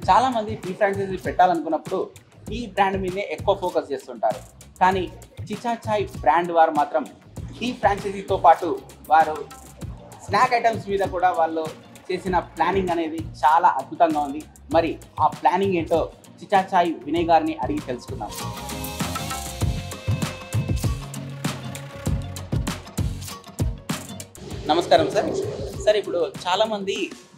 చాలా మంది tea franchise పెట్టాలనుకున్నప్పుడు టీ బ్రాండ్ మీదే ఎక్కువ ఫోకస్ చేస్తుంటారు కానీ చిచా చాయ్ బ్రాండ్ వారు మాత్రం టీ ఫ్రాంచైజీతో పాటు వారు స్నాక్ ఐటమ్స్ మీద కూడా వాళ్ళు చేసిన ప్లానింగ్ అనేది చాలా అద్భుతంగా ఉంది మరి ఆ ప్లానింగ్ ఏంటో చిచా చాయ్ వినయ్ గారిని అడిగి తెలుసుకుందాం నమస్కారం సార్ సార్ ఇప్పుడు చాలామంది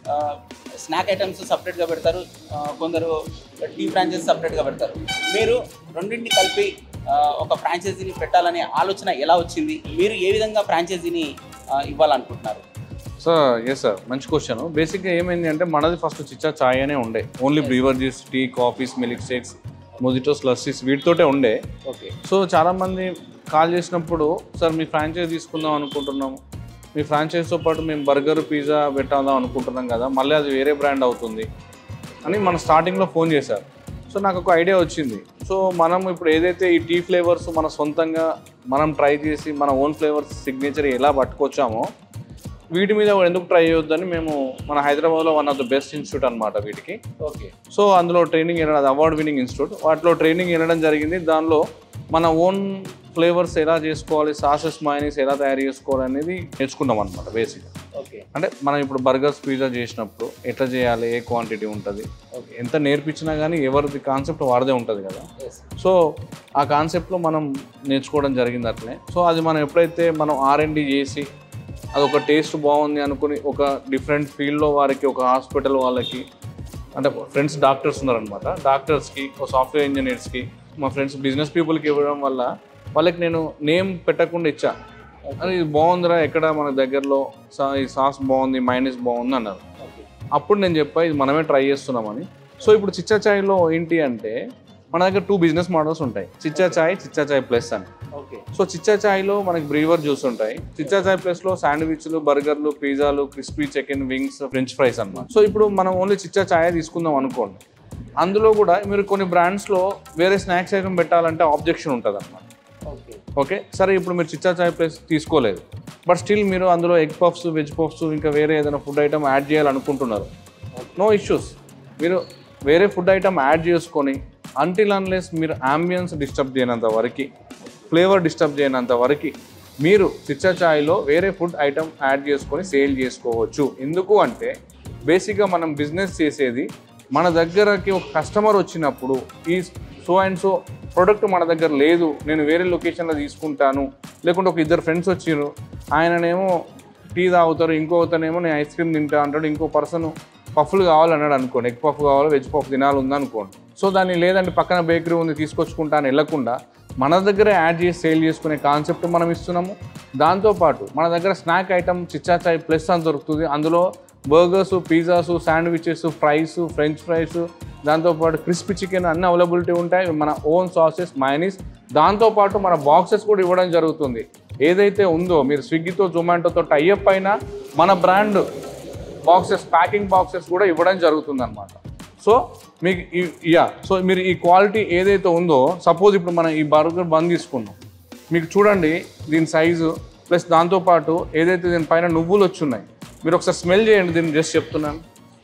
స్నాక్ ఐటమ్స్ సపరేట్గా పెడతారు ఆ, కొందరు టీ ఫ్రాంచైజీ సపరేట్గా పెడతారు మీరు రెండింటిని కలిపి ఆ, ఒక ఫ్రాంచైజీని పెట్టాలనే ఆలోచన ఎలా వచ్చింది మీరు ఏ విధంగా ఫ్రాంచైజీని ఆ, ఇవ్వాలనుకుంటున్నారు సార్ ఎస్ సార్ మంచి క్వశ్చన్ బేసిక్గా ఏమైంది అంటే మనది ఫస్ట్ చిచ్చా చాయ్ అనే ఉండే only beverages tea coffees milk shakes mojitos lassis వీటితోటే ఉండే ఓకే సో చాలామంది కాల్ చేసినప్పుడు సార్ మీ ఫ్రాంచైజ్ తీసుకుందాం అనుకుంటున్నాము మీ ఫ్రాంచైజ్తో పాటు మేము బర్గర్ పిజ్జా పెట్టాదాం అనుకుంటున్నాం కదా మళ్ళీ అది వేరే బ్రాండ్ అవుతుంది అని మన స్టార్టింగ్లో ఫోన్ చేశారు సో నాకు ఒక ఐడియా వచ్చింది సో మనం ఇప్పుడు ఏదైతే ఈ టీ ఫ్లేవర్స్ మన సొంతంగా మనం ట్రై చేసి మన ఓన్ ఫ్లేవర్స్ సిగ్నేచర్ ఎలా పట్టుకొచ్చామో వీటి మీద ఎందుకు ట్రై చేయొద్దని మేము మన హైదరాబాద్లో one of the best institute అనమాట వీటికి ఓకే సో అందులో ట్రైనింగ్ వినడం అది అవార్డ్ వినింగ్ ఇన్స్టిట్యూట్ వాటిలో ట్రైనింగ్ వినడం జరిగింది దానిలో మన ఓన్ ఫ్లేవర్స్ ఎలా చేసుకోవాలి సాసెస్ మైనీస్ ఎలా తయారు చేసుకోవాలి అనేది నేర్చుకున్నాం అనమాట బేసిక్గా ఓకే అంటే మనం ఇప్పుడు బర్గర్స్ పిజ్జా చేసినప్పుడు ఎట్లా చేయాలి ఏ క్వాంటిటీ ఉంటుంది ఎంత నేర్పించినా కానీ ఎవరిది కాన్సెప్ట్ వాడదే ఉంటుంది కదా ఎస్ సో ఆ కాన్సెప్ట్లో మనం నేర్చుకోవడం జరిగింది అట్లనే సో అది మనం ఎప్పుడైతే మనం ఆర్ఎండి చేసి అది ఒక టేస్ట్ బాగుంది అనుకుని ఒక డిఫరెంట్ ఫీల్డ్లో వారికి ఒక హాస్పిటల్ వాళ్ళకి అంటే ఫ్రెండ్స్ డాక్టర్స్ ఉన్నారనమాట డాక్టర్స్కి ఒక సాఫ్ట్వేర్ ఇంజనీర్స్కి మా ఫ్రెండ్స్ బిజినెస్ పీపుల్కి ఇవ్వడం వల్ల వాళ్ళకి నేను నేమ్ పెట్టకుండా ఇచ్చా అని ఇది బాగుందిరా ఎక్కడ మన దగ్గరలో సా ఈ సాస్ బాగుంది మైనస్ బాగుంది అన్నారు ఓకే అప్పుడు నేను చెప్పా ఇది మనమే ట్రై చేస్తున్నామని సో ఇప్పుడు చిచ్చా చాయ్లో ఏంటి అంటే మన దగ్గర టూ బిజినెస్ మోడల్స్ ఉంటాయి చిచ్చా చాయ్ చిచ్చా చాయ్ ప్లస్ అని ఓకే సో చిచ్చా చాయ్లో మనకి బ్రీవర్ జ్యూస్ ఉంటాయి చిచ్చా చాయ్ ప్లస్లో శాండ్విచ్లు బర్గర్లు పిజ్జాలు crispy chicken wings French fries అన్నమాట సో ఇప్పుడు మనం ఓన్లీ చిచ్చా చాయ్ తీసుకుందాం అనుకోండి అందులో కూడా మీరు కొన్ని బ్రాండ్స్లో వేరే స్నాక్స్ ఐటమ్ పెట్టాలంటే ఆబ్జెక్షన్ ఉంటుంది అనమాట ఓకే ఓకే సరే ఇప్పుడు మీరు చిచ్చా చాయ్ ప్లేస్ తీసుకోలేదు బట్ స్టిల్ మీరు అందులో ఎగ్ పఫ్స్ వెజ్ పఫ్స్ ఇంకా వేరే ఏదైనా ఫుడ్ ఐటమ్ యాడ్ చేయాలనుకుంటున్నారు నో ఇష్యూస్ మీరు వేరే ఫుడ్ ఐటమ్ యాడ్ చేసుకొని అంటిల్ అన్లెస్ మీరు అంబియన్స్ డిస్టర్బ్ చేయనంత వరకు ఫ్లేవర్ డిస్టర్బ్ చేయనంత వరకు మీరు చిచ్చా చాయ్లో వేరే ఫుడ్ ఐటమ్ యాడ్ చేసుకొని సేల్ చేసుకోవచ్చు ఎందుకు అంటే బేసిక్గా మనం బిజినెస్ చేసేది మన దగ్గరకి ఒక కస్టమర్ వచ్చినప్పుడు ఈ సో అండ్ సో ప్రోడక్ట్ మన దగ్గర లేదు నేను వేరే లొకేషన్లో తీసుకుంటాను లేకుంటే ఒక ఇద్దరు ఫ్రెండ్స్ వచ్చిర్రు ఆయననేమో టీ తాగుతారు ఇంకో అతనేమో నేను ఐస్ క్రీమ్ తింటా అంటాడు ఇంకో పర్సన్ పఫ్లు కావాలన్నాడు అనుకోండి ఎగ్ పఫ్ కావాలి వెజ్ పఫ్ తినాలి ఉందనుకోండి సో దాన్ని లేదంటే పక్కన బేకరీ ఉంది తీసుకొచ్చుకుంటా అని వెళ్ళకుండా మన దగ్గరే యాడ్ చేసి సేల్ చేసుకునే కాన్సెప్ట్ మనం ఇస్తున్నాము దాంతోపాటు మన దగ్గర snack item Chichha Chai plus అని దొరుకుతుంది అందులో burgers pizzas sandwiches fries French fries దాంతోపాటు క్రిస్పీ చికెన్ అన్ని అవైలబిలిటీ ఉంటాయి మన ఓన్ సాసెస్ మైనీస్ దాంతోపాటు మన బాక్సెస్ కూడా ఇవ్వడం జరుగుతుంది ఏదైతే ఉందో మీరు స్విగ్గీతో జొమాటోతో టైఅప్ అయినా మన బ్రాండ్ బాక్సెస్ ప్యాకింగ్ బాక్సెస్ కూడా ఇవ్వడం జరుగుతుంది అనమాట సో మీకు ఈ- యా సో మీరు ఈ క్వాలిటీ ఏదైతే ఉందో సపోజ్ ఇప్పుడు మనం ఈ బర్గర్ బంద్ తీసుకున్నాం మీకు చూడండి దీని సైజు ప్లస్ దాంతోపాటు ఏదైతే దీని పైన నువ్వులు వచ్చున్నాయి మీరు ఒకసారి స్మెల్ చేయండి దీన్ని జస్ట్ చెప్తున్నాను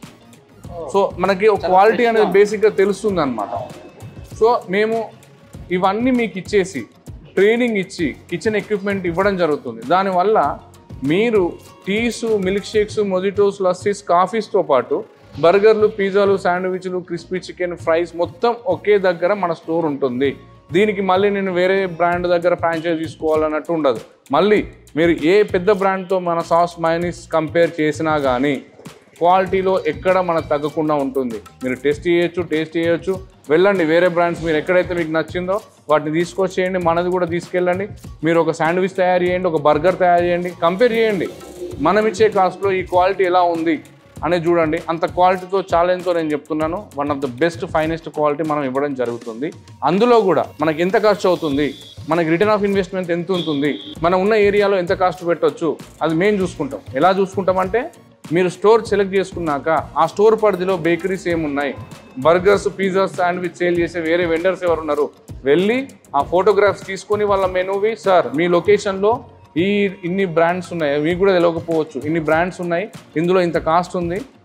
సో మనకి ఒక క్వాలిటీ అనేది బేసిక్గా తెలుస్తుంది అనమాట సో మేము ఇవన్నీ మీకు ఇచ్చేసి ట్రైనింగ్ ఇచ్చి కిచెన్ ఎక్విప్మెంట్ ఇవ్వడం జరుగుతుంది దానివల్ల మీరు teas milk shakes mojitos lassis కాఫీస్తో పాటు బర్గర్లు పిజ్జాలు శాండ్విచ్లు క్రిస్పీ చికెన్ ఫ్రైస్ మొత్తం ఒకే దగ్గర మన స్టోర్ ఉంటుంది దీనికి మళ్ళీ నేను వేరే బ్రాండ్ దగ్గర ఫ్రాంచైజ్ తీసుకోవాలన్నట్టు ఉండదు మళ్ళీ మీరు ఏ పెద్ద బ్రాండ్తో మన సాస్ మైనీస్ కంపేర్ చేసినా కానీ క్వాలిటీలో ఎక్కడ మనకు తగ్గకుండా ఉంటుంది మీరు టెస్ట్ చేయొచ్చు టేస్ట్ చేయొచ్చు వెళ్ళండి వేరే బ్రాండ్స్ మీరు ఎక్కడైతే మీకు నచ్చిందో వాటిని తీసుకొచ్చేయండి మనది కూడా తీసుకెళ్ళండి మీరు ఒక శాండ్విచ్ తయారు చేయండి ఒక బర్గర్ తయారు చేయండి కంపేర్ చేయండి మనం ఇచ్చే కాస్ట్లో ఈ క్వాలిటీ ఎలా ఉంది అనేది చూడండి అంత క్వాలిటీతో ఛాలెంజ్తో నేను చెప్తున్నాను one of the best finest quality మనం ఇవ్వడం జరుగుతుంది అందులో కూడా మనకి ఎంత ఖర్చు అవుతుంది మనకి రిటర్న్ ఆఫ్ ఇన్వెస్ట్మెంట్ ఎంత ఉంటుంది మనం ఉన్న ఏరియాలో ఎంత కాస్ట్ పెట్టొచ్చు అది మేము చూసుకుంటాం ఎలా చూసుకుంటామంటే మీరు స్టోర్ సెలెక్ట్ చేసుకున్నాక ఆ స్టోర్ పరిధిలో బేకరీస్ ఏమున్నాయి బర్గర్స్ పిజ్జాస్ శాండ్విచ్ సేల్ చేసే వేరే వెండర్స్ ఎవరు ఉన్నారు వెళ్ళి ఆ ఫోటోగ్రాఫ్స్ తీసుకొని వాళ్ళ మెనూవి సార్ మీ లొకేషన్లో ఈ ఇన్ని బ్రాండ్స్ ఉన్నాయి మీకు కూడా తెలియకపోవచ్చు ఇన్ని బ్రాండ్స్ ఉన్నాయి ఇందులో ఇంత కాస్ట్ ఉంది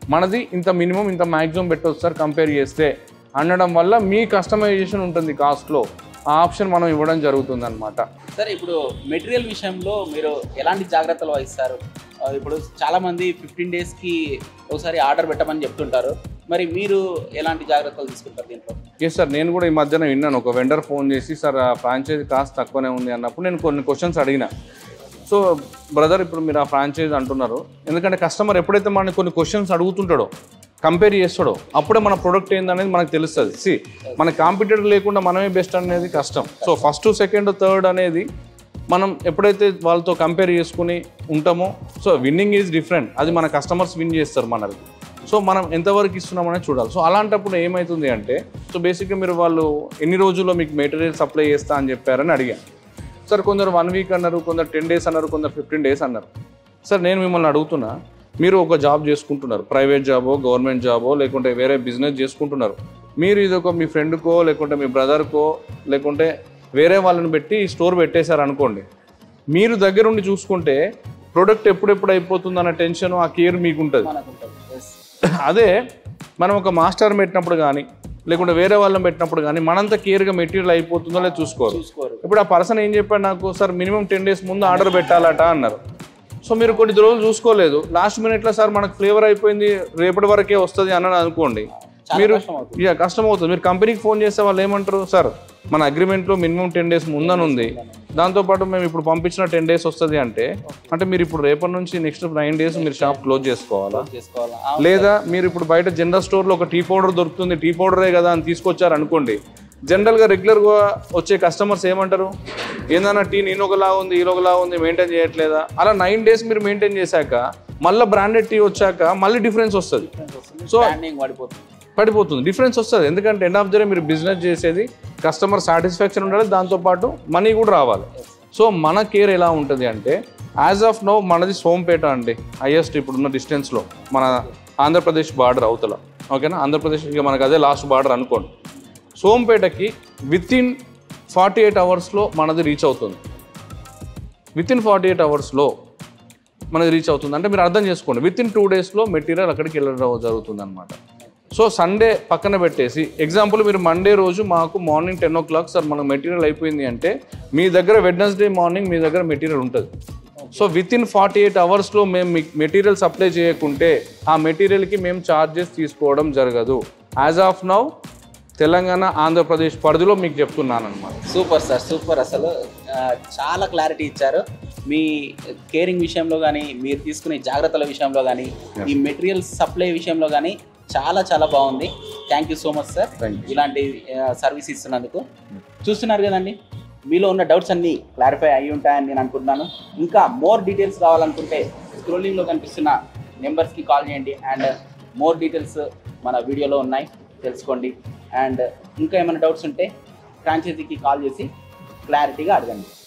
మనది ఇంత మినిమం ఇంత మ్యాక్సిమం పెట్టవచ్చు సార్ కంపేర్ చేస్తే అనడం వల్ల మీ కస్టమైజేషన్ ఉంటుంది కాస్ట్లో ఆ ఆప్షన్ మనం ఇవ్వడం జరుగుతుంది అనమాట సార్ ఇప్పుడు మెటీరియల్ విషయంలో మీరు ఎలాంటి జాగ్రత్తలు వహిస్తారు ఆ, ఇప్పుడు చాలా మంది ఫిఫ్టీన్ డేస్కి ఒకసారి ఆర్డర్ పెట్టమని చెప్తుంటారు మరి మీరు ఎలాంటి జాగ్రత్తలు తీసుకుంటారు దీంట్లో ఎస్ సార్ నేను కూడా ఈ మధ్యన విన్నాను ఒక వెండర్ ఫోన్ చేసి సార్ ఆ ఫ్రాంచైజీ కాస్ట్ తక్కువనే ఉంది అన్నప్పుడు నేను కొన్ని క్వశ్చన్స్ అడిగిన సో బ్రదర్ ఇప్పుడు మీరు ఆ ఫ్రాంచైజ్ అంటున్నారు ఎందుకంటే కస్టమర్ ఎప్పుడైతే మనకి కొన్ని క్వశ్చన్స్ అడుగుతుంటాడో కంపేర్ చేస్తాడో అప్పుడే మన ప్రొడక్ట్ ఏందనేది మనకు తెలుస్తుంది సి మన కాంపిటేటర్ లేకుండా మనమే బెస్ట్ అనేది కష్టం సో ఫస్ట్ సెకండ్ థర్డ్ అనేది మనం ఎప్పుడైతే వాళ్ళతో కంపేర్ చేసుకుని ఉంటామో సో విన్నింగ్ ఈజ్ డిఫరెంట్ అది మన కస్టమర్స్ విన్ చేస్తారు మనది సో మనం ఎంతవరకు ఇస్తున్నామనే చూడాలి సో అలాంటప్పుడు ఏమవుతుంది అంటే సో బేసిక్గా మీరు వాళ్ళు ఎన్ని రోజుల్లో మీకు మెటీరియల్ సప్లై చేస్తా అని చెప్పారని అడిగాను సార్ కొందరు వన్ వీక్ అన్నారు కొందరు టెన్ డేస్ అన్నారు కొందరు ఫిఫ్టీన్ డేస్ అన్నారు సార్ నేను మిమ్మల్ని అడుగుతున్నా మీరు ఒక జాబ్ చేసుకుంటున్నారు ప్రైవేట్ జాబో గవర్నమెంట్ జాబో లేకుంటే వేరే బిజినెస్ చేసుకుంటున్నారు మీరు ఇది ఒక మీ ఫ్రెండ్కో లేకుంటే మీ బ్రదర్కో లేకుంటే వేరే వాళ్ళని పెట్టి స్టోర్ పెట్టేశారు అనుకోండి మీరు దగ్గరుండి చూసుకుంటే ప్రొడక్ట్ ఎప్పుడెప్పుడు అయిపోతుంది అన్న టెన్షన్ ఆ కేర్ మీకు ఉంటుంది మనకు ఉంటుంది Yes. అదే మనం ఒక మాస్టర్ పెట్టినప్పుడు కానీ లేకుంటే వేరే వాళ్ళని పెట్టినప్పుడు కానీ మనంత కేర్గా మెటీరియల్ అయిపోతుందో లేదో చూసుకోరు చూసుకోరు ఇప్పుడు ఆ పర్సన్ ఏం చెప్పాడు నాకు సార్ మినిమం టెన్ డేస్ ముందు ఆర్డర్ పెట్టాలట అన్నారు సో మీరు కొన్ని రోజులు చూసుకోలేదు లాస్ట్ మినిట్లో సార్ మనకు ఫ్లేవర్ అయిపోయింది రేపటి వరకే వస్తుంది అని అనుకోండి చాలా మీరు కష్టం అవుతుంది ఇక కష్టం అవుతుంది మీరు కంపెనీకి ఫోన్ చేస్తే వాళ్ళు ఏమంటారు సార్ మన అగ్రిమెంట్లో మినిమం టెన్ డేస్ ముందని ఉంది దాంతోపాటు మేము ఇప్పుడు పంపించిన టెన్ డేస్ వస్తుంది అంటే అంటే మీరు ఇప్పుడు రేపటి నుంచి నెక్స్ట్ నైన్ డేస్ మీరు షాప్ క్లోజ్ చేసుకోవాలా చేసుకోవాలా ఆ, లేదా మీరు ఇప్పుడు బయట జనరల్ స్టోర్లో ఒక టీ పౌడర్ దొరుకుతుంది టీ పౌడరే కదా అని తీసుకొచ్చారు అనుకోండి జనరల్గా రెగ్యులర్గా వచ్చే కస్టమర్స్ ఏమంటారు ఏందన్నా టీ నేను ఒకలా ఉంది ఈలో ఒకలా ఉంది మెయింటైన్ చేయట్లేదా అలా నైన్ డేస్ మీరు మెయింటైన్ చేశాక మళ్ళీ బ్రాండెడ్ టీ వచ్చాక మళ్ళీ డిఫరెన్స్ వస్తుంది వస్తుంది. సో- బ్రాండింగ్ పడిపోతుంది పడిపోతుంది డిఫరెన్స్ వస్తుంది ఎందుకంటే ఎండ్ ఆఫ్ ద డే మీరు బిజినెస్ చేసేది కస్టమర్ సాటిస్ఫాక్షన్ ఉండాలి దాంతోపాటు మనీ కూడా రావాలి సో మన కేర్ ఎలా ఉంటుంది అంటే యాజ్ ఆఫ్ నో మనది సోంపేట అండి హైయెస్ట్ ఇప్పుడున్న డిస్టెన్స్లో మన ఆంధ్రప్రదేశ్ బార్డర్ అవతల ఓకేనా ఆంధ్రప్రదేశ్ ఇక మనకు అదే లాస్ట్ బార్డర్ అనుకోండి సోంపేటకి విత్ ఇన్ ఫార్టీ ఎయిట్ అవర్స్లో మనది రీచ్ అవుతుంది విత్ ఇన్ ఫార్టీ ఎయిట్ అవర్స్లో మనది రీచ్ అవుతుంది అంటే మీరు అర్థం చేసుకోండి విత్ ఇన్ టూ డేస్లో మెటీరియల్ అక్కడికి వెళ్ళడం జరుగుతుంది అనమాట సో సండే పక్కన పెట్టేసి ఎగ్జాంపుల్ మీరు మండే రోజు మాకు morning ten o'clock sir మనకు మెటీరియల్ అయిపోయింది అంటే మీ దగ్గర వెడ్నెస్డే మార్నింగ్ మీ దగ్గర మెటీరియల్ ఉంటుంది so within forty eight అవర్స్లో మేము మీకు మెటీరియల్ సప్లై చేయకుంటే ఆ మెటీరియల్కి మేము ఛార్జెస్ తీసుకోవడం జరగదు as of now Telangana Andhra Pradesh పరిధిలో మీకు చెప్తున్నాను అనమాట సూపర్ సార్ సూపర్ అసలు ఆ, చాలా క్లారిటీ ఇచ్చారు మీ కేరింగ్ విషయంలో కానీ మీరు తీసుకునే జాగ్రత్తల విషయంలో కానీ ఈ మెటీరియల్ సప్లై విషయంలో కానీ చాలా చాలా బాగుంది thank you so much sir Thank ఇలాంటి సర్వీస్ ఇస్తున్నందుకు చూస్తున్నారు కదండి మీలో ఉన్న డౌట్స్ అన్నీ క్లారిఫై అయి ఉంటాయని నేను అనుకుంటున్నాను ఇంకా మోర్ డీటెయిల్స్ కావాలనుకుంటే స్క్రోలింగ్లో కనిపిస్తున్న నెంబర్స్కి కాల్ చేయండి అండ్ మోర్ డీటెయిల్స్ మన వీడియోలో ఉన్నాయి తెలుసుకోండి అండ్ ఇంకా ఏమైనా డౌట్స్ ఉంటే ఫ్రాంచైజీకి కాల్ చేసి క్లారిటీగా అడగండి